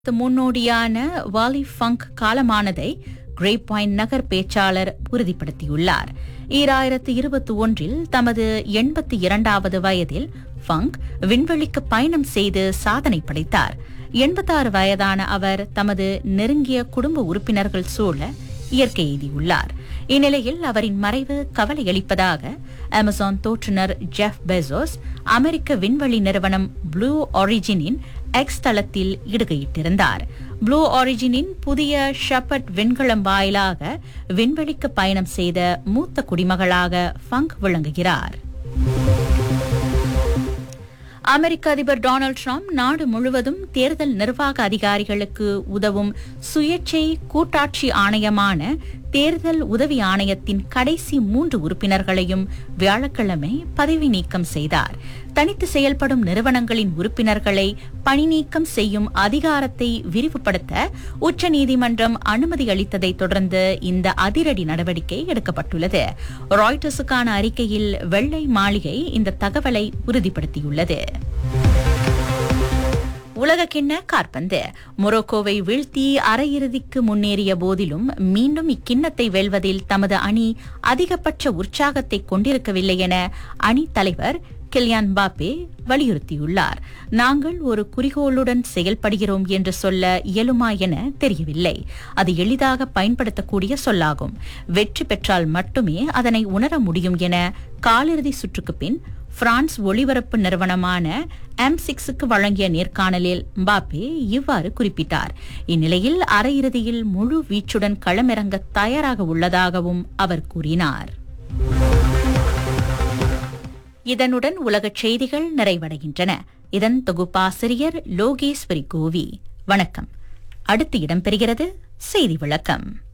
முன்னோடியான Wally Funk காலமானதை Grey Point நகர் பேச்சாளர் உறுதிப்படுத்தியுள்ளார் ஈராயிரத்து இருபத்தி ஒன்றில் தமது எண்பத்தி இரண்டாவது வயதில் ஃபங்க் விண்வெளிக்கு பயணம் செய்து சாதனை படைத்தார் எண்பத்தாறு வயதான அவர் தமது நெருங்கிய குடும்ப உறுப்பினர்கள் சூழ இயற்கை எய்தியுள்ளார் இந்நிலையில் அவரின் மறைவு கவலையளிப்பதாக அமேசான் தோற்றுநர் ஜெஃப் பெசோஸ் அமெரிக்க விண்வெளி நிறுவனம் ப்ளூ ஆரிஜினின் எக்ஸ் தளத்தில் இடுகையிட்டிருந்தார் ப்ளூ ஆரிஜினின் புதிய ஷெப்பர்ட் விண்கலம் வாயிலாக விண்வெளிக்கு பயணம் செய்த மூத்த குடிமகளாக ஃபங்க் விளங்குகிறார் அமெரிக்க அதிபர் டொனால்டு டிரம்ப் நாடு முழுவதும் தேர்தல் நிர்வாக அதிகாரிகளுக்கு உதவும் சுயேட்சை கூட்டாட்சி ஆணையமான தேர்தல் உதவி ஆணையத்தின் கடைசி மூன்று உறுப்பினர்களையும் வியாழக்கிழமை பதவி நீக்கம் செய்தார் தனித்து செயல்படும் நிறுவனங்களின் உறுப்பினர்களை பணி நீக்கம் செய்யும் அதிகாரத்தை விரிவுபடுத்த உச்சநீதிமன்றம் அனுமதி அளித்ததை தொடர்ந்து இந்த அதிரடி நடவடிக்கை எடுக்கப்பட்டுள்ளது ராய்டர்ஸுக்கான அறிக்கையில் வெள்ளை மாளிகை இந்த தகவலை உறுதிப்படுத்தியுள்ளது உலகக்கிண்ண காற்பந்து மொரோக்கோவை வீழ்த்தி அரையிறுதிக்கு முன்னேறிய போதிலும் மீண்டும் இக்கிண்ணத்தை வெல்வதில் தமது அணி அதிகபட்ச உற்சாகத்தை கொண்டிருக்கவில்லை என அணி தலைவர் கிலியான் பாப்பே வலியுறுத்தியுள்ளார் நாங்கள் ஒரு குறிக்கோளுடன் செயல்படுகிறோம் என்று சொல்ல இயலுமா என தெரியவில்லை அது எளிதாக பயன்படுத்தக்கூடிய சொல்லாகும் வெற்றி பெற்றால் மட்டுமே அதனை உணர முடியும் என காலிறுதி சுற்றுக்கு பின் பிரான்ஸ் ஒளிபரப்பு நிறுவனமான எம் சிக்ஸுக்கு வழங்கிய நேர்காணலில் பாப்பே இவ்வாறு குறிப்பிட்டார் இந்நிலையில் அரையிறுதியில் முழு வீச்சுடன் களமிறங்க தயாராக உள்ளதாகவும் அவர் கூறினார் இதனுடன் உலகச் செய்திகள் நிறைவடைகின்றன இதன் தொகுப்பாசிரியர் லோகேஸ்வரி கோவி வணக்கம் அடுத்து இடம்பெறுகிறது செய்தி விளக்கம்